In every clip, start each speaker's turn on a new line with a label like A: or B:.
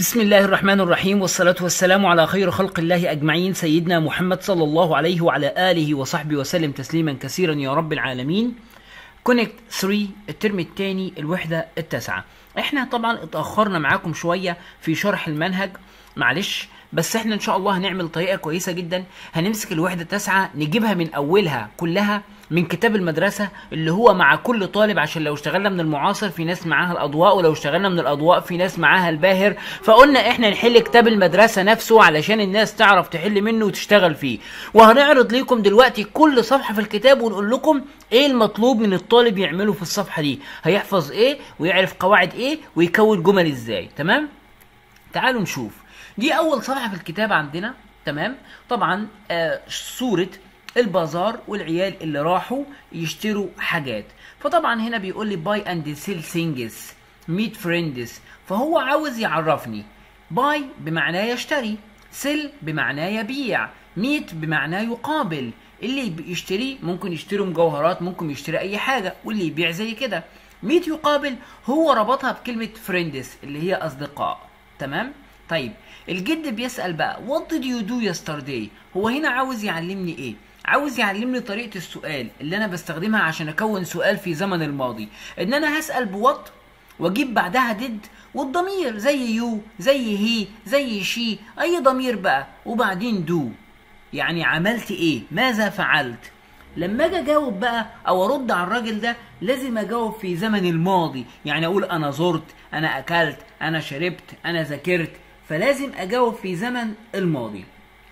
A: بسم الله الرحمن الرحيم والصلاة والسلام على خير خلق الله أجمعين سيدنا محمد صلى الله عليه وعلى آله وصحبه وسلم تسليما كثيرا يا رب العالمين كونكت 3 الترم الثاني الوحدة التاسعة احنا طبعا اتأخرنا معاكم شوية في شرح المنهج معلش بس احنا ان شاء الله هنعمل طريقة كويسة جدا هنمسك الوحدة التاسعة نجيبها من اولها كلها من كتاب المدرسة اللي هو مع كل طالب عشان لو اشتغلنا من المعاصر في ناس معاها الاضواء ولو اشتغلنا من الاضواء في ناس معاها الباهر فقلنا احنا نحل كتاب المدرسة نفسه علشان الناس تعرف تحل منه وتشتغل فيه وهنعرض لكم دلوقتي كل صفحة في الكتاب ونقول لكم ايه المطلوب من الطالب يعمله في الصفحة دي هيحفظ ايه ويعرف قواعد ايه ويكون جمل ازاي تمام تعالوا نشوف دي اول صفحه في الكتاب عندنا تمام طبعا آه صوره البازار والعيال اللي راحوا يشتروا حاجات فطبعا هنا بيقول لي باي اند سيل ثينجز ميت فريندز فهو عاوز يعرفني باي بمعنى يشتري سيل بمعنى يبيع ميت بمعنى يقابل اللي بيشتري ممكن يشتري مجوهرات ممكن يشتري اي حاجه واللي يبيع زي كده ميت يقابل هو ربطها بكلمه فريندز اللي هي اصدقاء تمام طيب الجد بيسأل بقى what did you do yesterday هو هنا عاوز يعلمني ايه عاوز يعلمني طريقة السؤال اللي انا بستخدمها عشان اكون سؤال في زمن الماضي ان انا هسأل بوات واجيب بعدها did والضمير زي يو زي هي زي شي اي ضمير بقى وبعدين دو يعني عملت ايه ماذا فعلت لما اجي اجاوب بقى او ارد على الراجل ده لازم اجاوب في زمن الماضي يعني اقول انا زرت انا اكلت انا شربت انا ذاكرت فلازم اجاوب في زمن الماضي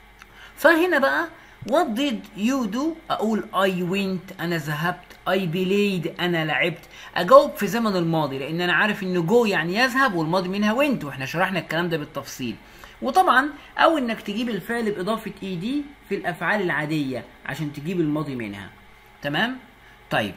A: فهنا بقى what did you do اقول I went انا ذهبت I played انا لعبت اجاوب في زمن الماضي لان انا عارف ان جو يعني يذهب والماضي منها went واحنا شرحنا الكلام ده بالتفصيل وطبعا او انك تجيب الفعل باضافه اي دي في الافعال العاديه عشان تجيب الماضي منها تمام طيب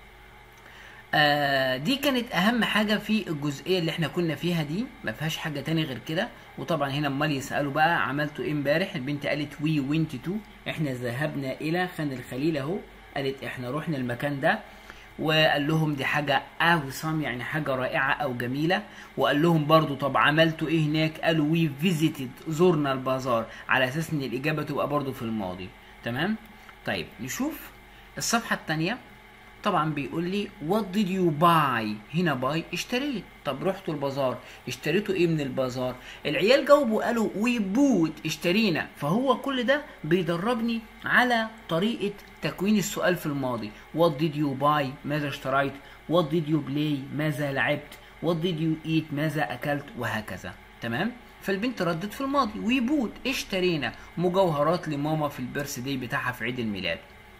A: آه دي كانت اهم حاجه في الجزئيه اللي احنا كنا فيها دي ما فيهاش حاجه تاني غير كده وطبعا هنا امال يسالوا بقى عملتوا ايه امبارح البنت قالت وي وينت تو احنا ذهبنا الى خان الخليل اهو قالت احنا رحنا المكان ده وقال لهم دي حاجة awesome يعني حاجة رائعة أو جميلة وقال لهم برضو طب عملتوا إيه هناك قالوا وي فيزيتد زرنا البازار على أساس إن الإجابة تبقى برضو في الماضي تمام طيب نشوف الصفحة التانية طبعا بيقول لي what did you buy هنا باي اشتريت طب رحتوا البازار اشتريتوا ايه من البازار العيال جاوبوا قالوا we bought اشترينا فهو كل ده بيدربني على طريقة تكوين السؤال في الماضي what did you buy ماذا اشتريت what did you play ماذا لعبت what did you eat ماذا اكلت وهكذا تمام فالبنت ردت في الماضي وي بوت اشترينا مجوهرات لماما في البيرث داي بتاعها في عيد الميلاد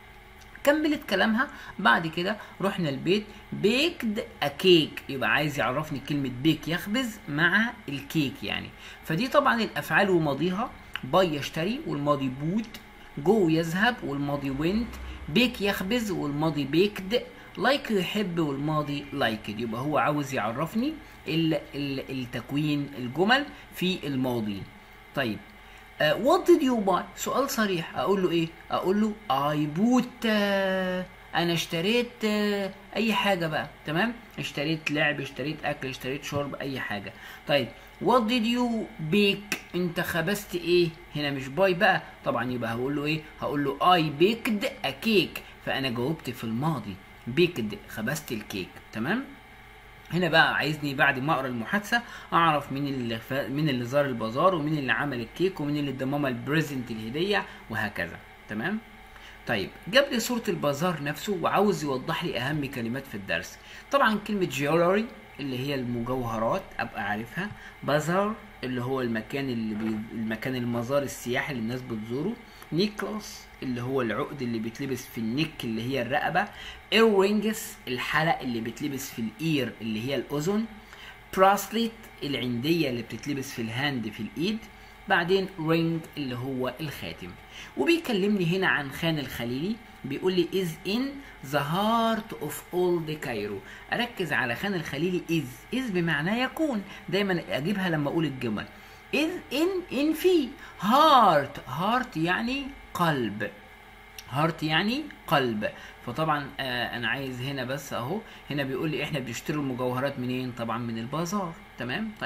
A: كملت كلامها بعد كده رحنا البيت بيكد كيك يبقى عايز يعرفني كلمة بيك يخبز مع الكيك يعني فدي طبعا الأفعال وماضيها باي يشتري والماضي بوت جو يذهب والماضي وينت بيك يخبز والماضي بيكد لايك يحب والماضي لايكد يبقى هو عاوز يعرفني ال ال التكوين الجمل في الماضي طيب وات ديد يو باي سؤال صريح اقول له ايه اقول له اي بوت انا اشتريت uh, اي حاجه بقى تمام اشتريت لعب اشتريت اكل اشتريت شرب اي حاجه طيب وات ديد يو بيك انت خبزت ايه هنا مش باي بقى طبعا يبقى هقول له ايه هقول له اي بيكد ا كيك فانا جاوبت في الماضي بيكد خبزت الكيك تمام هنا بقى عايزني بعد ما اقرا المحادثه اعرف مين اللي ف... مين اللي زار البازار ومين اللي عمل الكيك ومين اللي ادى ماما البريزنت الهديه وهكذا تمام طيب جاب لي صوره البازار نفسه وعاوز يوضح لي اهم كلمات في الدرس طبعا كلمه جيولري اللي هي المجوهرات ابقى عارفها بازار اللي هو المكان اللي بي... المكان المزار السياحي اللي الناس بتزوره نيكلاس اللي هو العقد اللي بيتلبس في النك اللي هي الرقبة ايرينجز الحلق اللي بيتلبس في الاير اللي هي الاذن براسليت العندية اللي بتتلبس في الهاند في الايد بعدين رينج اللي هو الخاتم وبيكلمني هنا عن خان الخليلي بيقول لي is in the heart of all the Cairo اركز على خان الخليلي is is بمعنى يكون دايما اجيبها لما اقول الجمل is in in في heart heart يعني قلب هارت يعني قلب فطبعا آه انا عايز هنا بس اهو هنا بيقول لي احنا بنشتري المجوهرات منين طبعا من البازار تمام طيب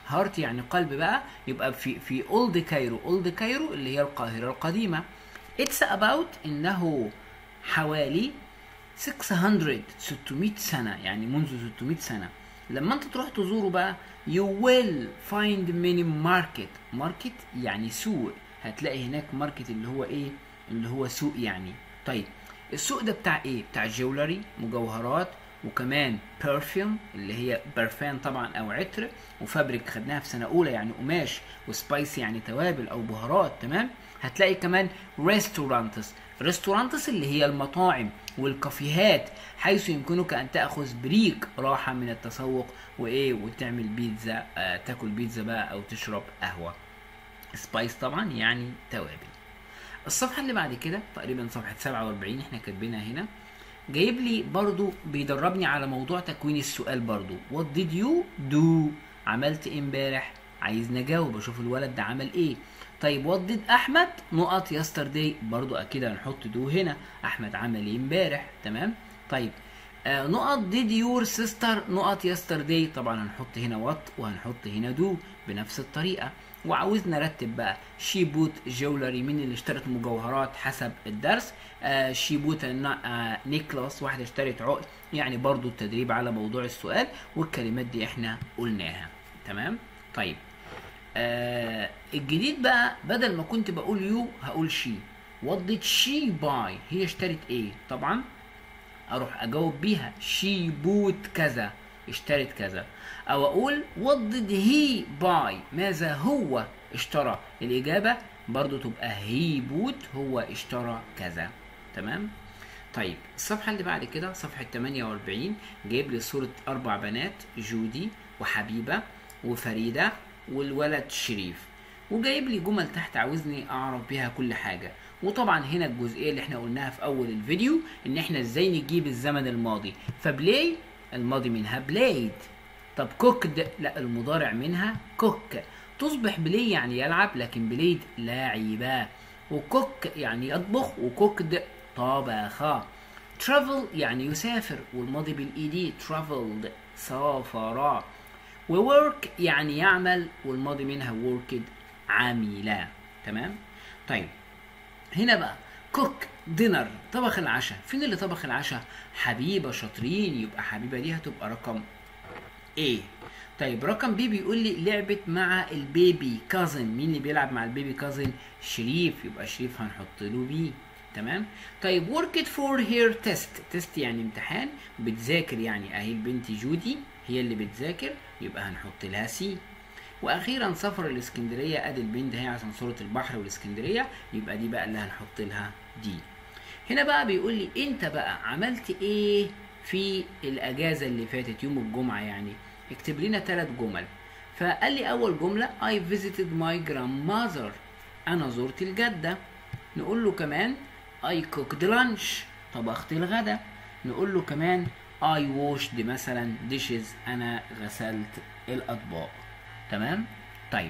A: هارت يعني قلب بقى يبقى في في اولد كايرو اولد كايرو اللي هي القاهره القديمه اتس اباوت انه حوالي 600 600 سنه يعني منذ 600 سنه لما انت تروح تزوره بقى you will find many market market يعني سوق هتلاقي هناك ماركت اللي هو ايه اللي هو سوق يعني طيب السوق ده بتاع ايه بتاع جولري مجوهرات وكمان برفيوم اللي هي برفان طبعا او عطر وفابريك خدناها في سنه اولى يعني قماش وسبايسي يعني توابل او بهارات تمام هتلاقي كمان ريستورانتس ريستورانتس اللي هي المطاعم والكافيهات حيث يمكنك ان تاخذ بريك راحه من التسوق وايه وتعمل بيتزا آه تاكل بيتزا بقى او تشرب قهوه سبايس طبعا يعني توابل الصفحه اللي بعد كده تقريبا صفحه 47 احنا كاتبينها هنا جايب لي برضو بيدربني على موضوع تكوين السؤال برضو what did you do عملت ايه امبارح عايز نجاوب اشوف الولد ده عمل ايه طيب what did احمد نقط yesterday برضو اكيد هنحط دو هنا احمد عمل ايه امبارح تمام طيب آه نقط did your sister نقط yesterday طبعا هنحط هنا what وهنحط هنا do بنفس الطريقه وعاوزنا نرتب بقى شي بوت جولري مين اللي اشترت مجوهرات حسب الدرس آه شي بوت آه نيكلاس واحده اشترت عقد يعني برضو التدريب على موضوع السؤال والكلمات دي احنا قلناها تمام طيب آه الجديد بقى بدل ما كنت بقول يو هقول شي وات ديد شي باي هي اشترت ايه طبعا اروح اجاوب بيها شي بوت كذا اشترت كذا او اقول what did he buy ماذا هو اشترى الاجابه برضو تبقى he bought هو اشترى كذا تمام طيب الصفحه اللي بعد كده صفحه 48 جايب لي صوره اربع بنات جودي وحبيبه وفريده والولد شريف وجايب لي جمل تحت عاوزني اعرف بيها كل حاجه وطبعا هنا الجزئيه اللي احنا قلناها في اول الفيديو ان احنا ازاي نجيب الزمن الماضي فبلاي الماضي منها بلايد طب كوكد لا المضارع منها كوك تصبح بلاي يعني يلعب لكن بلايد لاعبا وكوك يعني يطبخ وكوكد طبخ travel يعني يسافر والماضي بالايدي traveled سافر وورك يعني يعمل والماضي منها worked عملا تمام طيب هنا بقى كوك دينر طبخ العشاء فين اللي طبخ العشاء حبيبه شاطرين يبقى حبيبه دي هتبقى رقم ايه طيب رقم بي بيقول لي لعبت مع البيبي كازن مين اللي بيلعب مع البيبي كازن شريف يبقى شريف هنحط له بي تمام طيب worked for her test test يعني امتحان بتذاكر يعني اهي البنت جودي هي اللي بتذاكر يبقى هنحط لها سي واخيرا سفر الاسكندريه ادي البنت هي عشان صوره البحر والاسكندريه يبقى دي بقى اللي هنحط لها دي هنا بقى بيقول لي انت بقى عملت ايه في الاجازه اللي فاتت يوم الجمعه يعني اكتب لنا ثلاث جمل فقال لي اول جمله I visited my grandmother انا زرت الجده نقول له كمان I cooked lunch طبخت الغدا نقول له كمان I washed مثلا dishes انا غسلت الاطباق تمام طيب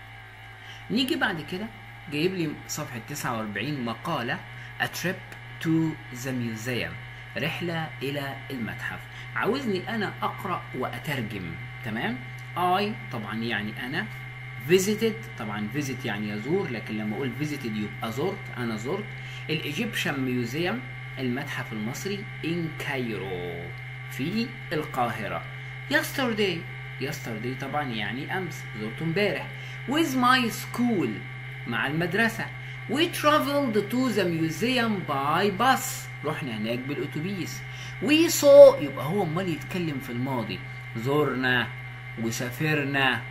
A: نيجي بعد كده جايب لي صفحة 49 مقالة A trip to the museum رحلة إلى المتحف عاوزني أنا أقرأ وأترجم تمام I طبعا يعني أنا visited طبعا visit يعني يزور لكن لما أقول visited يبقى زرت أنا زرت الإيجيبشن ميوزيوم المتحف المصري in كايرو في القاهرة yesterday yesterday طبعا يعني امس زرته امبارح with my school مع المدرسة we traveled to the museum by bus رحنا هناك بالاتوبيس we saw يبقى هو امال يتكلم في الماضي زرنا وسافرنا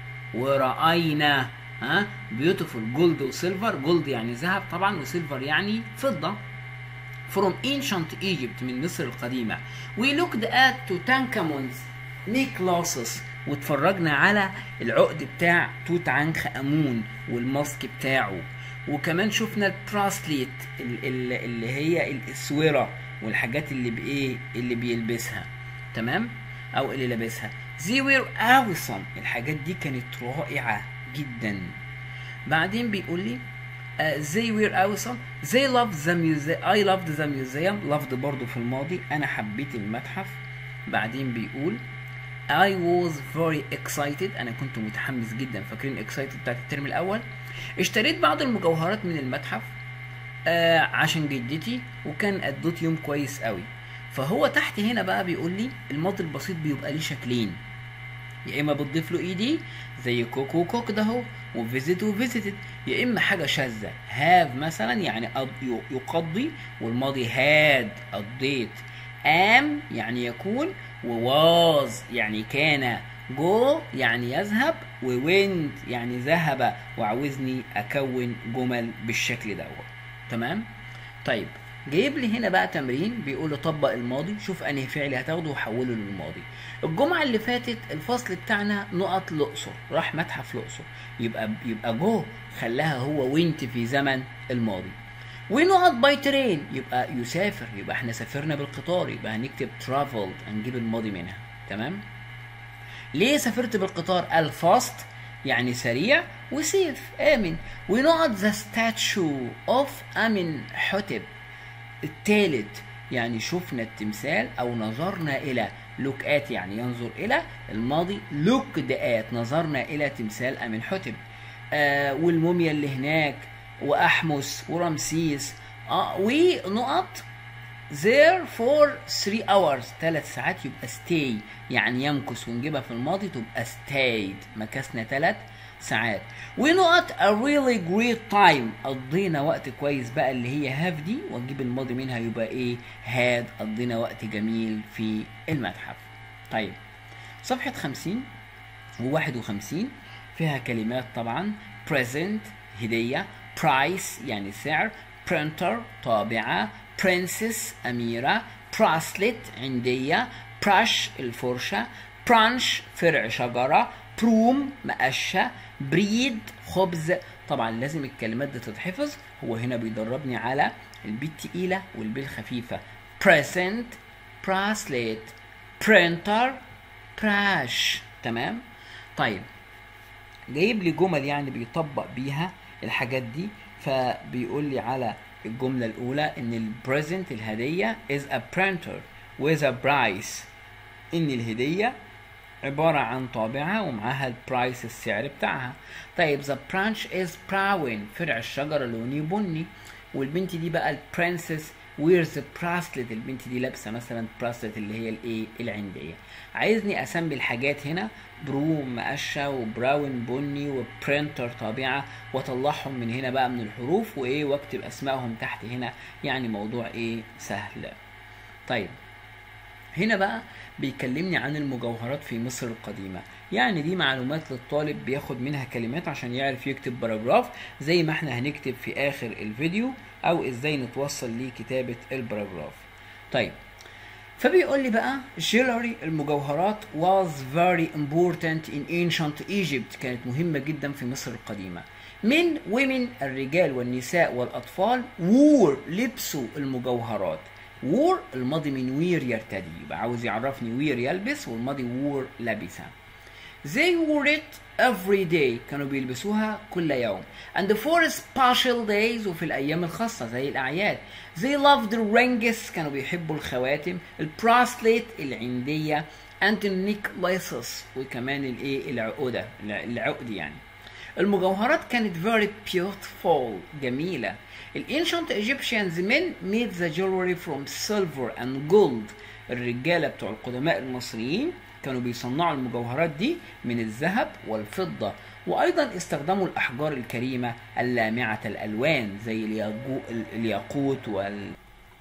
A: ورأينا ها beautiful جولد وسيلفر جولد يعني ذهب طبعا وسيلفر يعني فضة from ancient Egypt من مصر القديمة we looked at Tutankhamun's necklaces واتفرجنا على العقد بتاع توت عنخ امون والماسك بتاعه وكمان شفنا البراسليت اللي هي الاسوره والحاجات اللي بايه اللي بيلبسها تمام او اللي لابسها they were awesome الحاجات دي كانت رائعه جدا بعدين بيقول لي uh, they were awesome they loved the museum I loved the museum loved برضو في الماضي انا حبيت المتحف بعدين بيقول I was very excited انا كنت متحمس جدا فاكرين excited بتاعت الترم الاول اشتريت بعض المجوهرات من المتحف آه عشان جدتي وكان قضيت يوم كويس قوي فهو تحت هنا بقى بيقول لي الماضي البسيط بيبقى ليه شكلين يا اما بتضيف له اي دي زي كوك وكوك ده اهو وفيزيت وفيزيتد يا اما حاجه شاذه هاف مثلا يعني أض- يقضي والماضي هاد قضيت ام يعني يكون وواز يعني كان جو يعني يذهب ووينت يعني ذهب وعاوزني اكون جمل بالشكل ده تمام طيب جايب لي هنا بقى تمرين بيقول لي طبق الماضي شوف انهي فعل هتاخده وحوله للماضي الجمعه اللي فاتت الفصل بتاعنا نقط الاقصر راح متحف الاقصر يبقى يبقى جو خلاها هو وينت في زمن الماضي ونقط باي ترين يبقى يسافر يبقى احنا سافرنا بالقطار يبقى هنكتب ترافلد هنجيب الماضي منها تمام ليه سافرت بالقطار الفاست يعني سريع وسيف آمن ونقط ذا ستاتشو اوف أمن حتب التالت يعني شفنا التمثال أو نظرنا إلى لوك آت يعني ينظر إلى الماضي لوك آت نظرنا إلى تمثال أمن حتب آه والموميا اللي هناك وأحمس ورمسيس آه ونقط there for 3 hours 3 ساعات يبقى stay يعني يمكث ونجيبها في الماضي تبقى stayed مكثنا 3 ساعات ونقط a really great time قضينا وقت كويس بقى اللي هي have دي ونجيب الماضي منها يبقى ايه had قضينا وقت جميل في المتحف طيب صفحة 50 و51 فيها كلمات طبعا present هدية price يعني سعر printer طابعة princess أميرة bracelet عندية brush الفرشة branch فرع شجرة بروم مقشة بريد خبز طبعا لازم الكلمات دي تتحفظ هو هنا بيدربني على البي التقيلة والبي الخفيفة present bracelet printer brush تمام طيب جايب لي جمل يعني بيطبق بيها الحاجات دي فبيقول لي على الجملة الأولى إن البريزنت الهدية is a printer with a price إن الهدية عبارة عن طابعة ومعاها البرايس السعر بتاعها طيب the branch is brown فرع الشجرة لوني بني والبنت دي بقى البرنسس ويرز bracelet البنت دي لابسة مثلا bracelet اللي هي الايه العندية عايزني اسمي الحاجات هنا بروم مقشة وبراون بني وبرينتر طابعة واطلعهم من هنا بقى من الحروف وايه واكتب اسمائهم تحت هنا يعني موضوع ايه سهل طيب هنا بقى بيكلمني عن المجوهرات في مصر القديمة يعني دي معلومات للطالب بياخد منها كلمات عشان يعرف يكتب باراجراف زي ما احنا هنكتب في اخر الفيديو او ازاي نتوصل لكتابة الباراجراف طيب فبيقول لي بقى jewelry المجوهرات was very important in ancient Egypt كانت مهمة جدا في مصر القديمة من women الرجال والنساء والأطفال wore لبسوا المجوهرات وور الماضي من وير يرتدي يبقى عاوز يعرفني وير يلبس والماضي وور لبسها They wore it every day كانوا بيلبسوها كل يوم and for special days وفي الأيام الخاصة زي الأعياد They loved the rings كانوا بيحبوا الخواتم البراسليت العندية and the necklaces وكمان الايه العقودة العقد يعني المجوهرات كانت very beautiful جميلة الانشنت ايجيبشنز men made the jewelry from silver and gold الرجالة بتوع القدماء المصريين كانوا بيصنعوا المجوهرات دي من الذهب والفضة وأيضا استخدموا الأحجار الكريمة اللامعة الألوان زي الياقوت وال...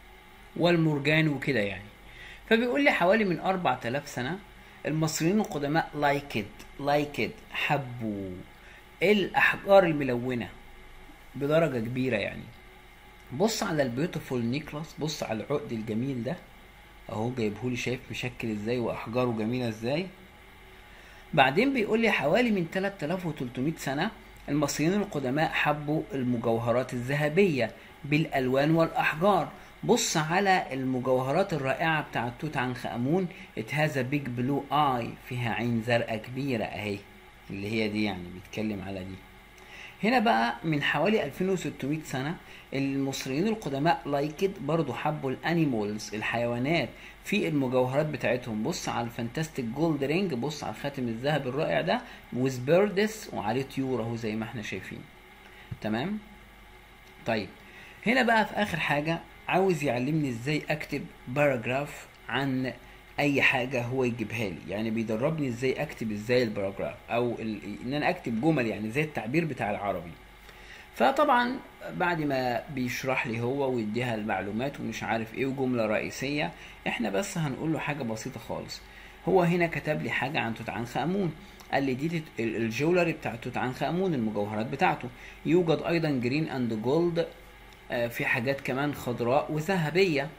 A: والمرجان وكده يعني فبيقول لي حوالي من 4000 سنة المصريين القدماء لايكد لايكد حبوا الأحجار الملونة بدرجة كبيرة يعني بص على البيوتيفول نيكلاس بص على العقد الجميل ده اهو جايبهولي شايف مشكل ازاي واحجاره جميله ازاي بعدين بيقول لي حوالي من 3300 سنه المصريين القدماء حبوا المجوهرات الذهبيه بالالوان والاحجار بص على المجوهرات الرائعه بتاعه توت عنخ امون ات هاز بيج بلو اي فيها عين زرقاء كبيره اهي اللي هي دي يعني بيتكلم على دي هنا بقى من حوالي 2600 سنة المصريين القدماء لايكد برضو حبوا الانيمالز الحيوانات في المجوهرات بتاعتهم بص على الفانتاستيك جولد رينج بص على الخاتم الذهبي الرائع ده ويز بيردس وعليه طيور اهو زي ما احنا شايفين تمام طيب هنا بقى في اخر حاجة عاوز يعلمني ازاي اكتب باراجراف عن اي حاجة هو يجيبها لي يعني بيدربني ازاي اكتب ازاي الباراجراف او ال... ان انا اكتب جمل يعني زي التعبير بتاع العربي فطبعا بعد ما بيشرح لي هو ويديها المعلومات ومش عارف ايه وجملة رئيسية احنا بس هنقول له حاجة بسيطة خالص هو هنا كتب لي حاجة عن توت عنخ آمون قال لي دي تت- ال- الجولري بتاع توت عنخ آمون المجوهرات بتاعته يوجد ايضا جرين اند جولد في حاجات كمان خضراء وذهبية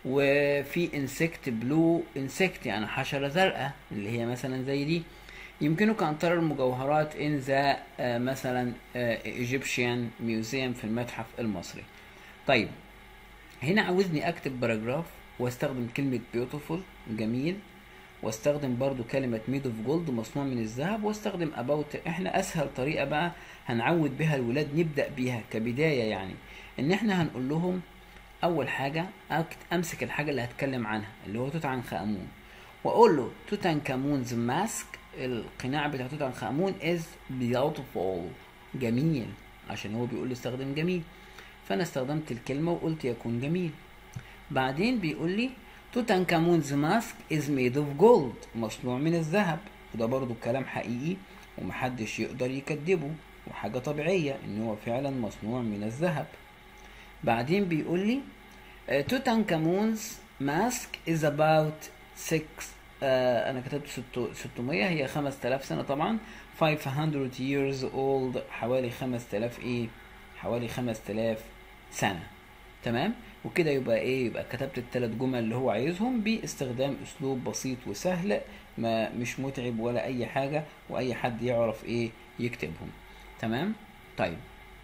A: وفي انسكت بلو انسكت يعني حشرة زرقاء اللي هي مثلا زي دي يمكنك أن ترى المجوهرات in the آه، مثلا آه، Egyptian Museum في المتحف المصري طيب هنا عاوزني أكتب باراجراف واستخدم كلمة beautiful جميل واستخدم برضو كلمة made of gold مصنوع من الذهب واستخدم about احنا اسهل طريقة بقى هنعود بها الولاد نبدأ بيها كبداية يعني ان احنا هنقول لهم اول حاجة أكت- امسك الحاجة اللي هتكلم عنها اللي هو توت عنخ امون واقول له توت عنخ امون's ماسك القناع بتاع توت عنخ امون is beautiful جميل عشان هو بيقول لي استخدم جميل فانا استخدمت الكلمة وقلت يكون جميل بعدين بيقول لي توت عنخ امون's ماسك is made of gold مصنوع من الذهب وده برضو كلام حقيقي ومحدش يقدر يكذبه وحاجة طبيعية ان هو فعلا مصنوع من الذهب بعدين بيقول لي توت عنخ امون's ماسك is about 6 آه انا كتبت ستو- 600 هي 5000 سنة طبعا 500 years old حوالي 5000 ايه حوالي 5000 سنة تمام وكده يبقى ايه يبقى كتبت الثلاث جمل اللي هو عايزهم باستخدام اسلوب بسيط وسهل ما مش متعب ولا اي حاجة واي حد يعرف ايه يكتبهم تمام طيب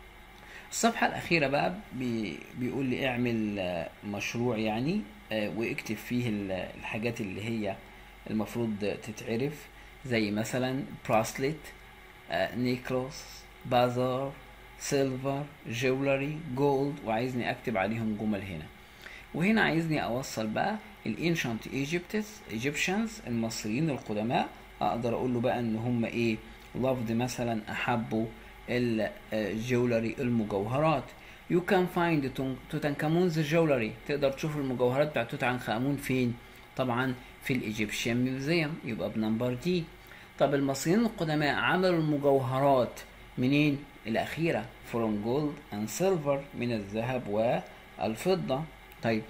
A: الصفحة الأخيرة بقى بي بيقول لي اعمل آه، مشروع يعني آه، واكتب فيه ال- الحاجات اللي هي المفروض تتعرف زي مثلا براسلت نيكلوس بازار سيلفر جولري جولد وعايزني اكتب عليهم جمل هنا وهنا عايزني اوصل بقى الانشنت ايجيبتس ايجيبشنز المصريين القدماء اقدر اقول له بقى ان هم ايه لفظ مثلا احبوا الجولري المجوهرات You can find توتنكامونز جولري تقدر تشوف المجوهرات بتاعت توت عنخ آمون فين طبعا في الايجيبشن ميوزيوم يبقى بنمبر دي طب المصريين القدماء عملوا المجوهرات منين الأخيرة from gold and silver من الذهب والفضة طيب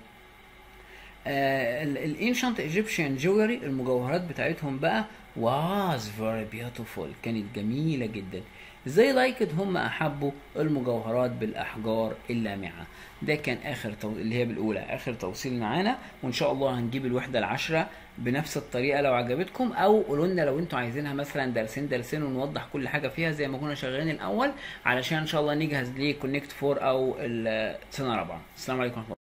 A: الانشنت ايجيبشن جولري المجوهرات بتاعتهم بقى was very beautiful كانت جميلة جدا زي لايكد هم احبوا المجوهرات بالاحجار اللامعة ده كان اخر تو... اللي هي بالاولى اخر توصيل معانا وان شاء الله هنجيب الوحدة العشرة بنفس الطريقة لو عجبتكم او قولوا لنا لو انتوا عايزينها مثلا درسين درسين ونوضح كل حاجة فيها زي ما كنا شغالين الاول علشان ان شاء الله نجهز لكونكت 4 او السنة الرابعة السلام عليكم ورحمة الله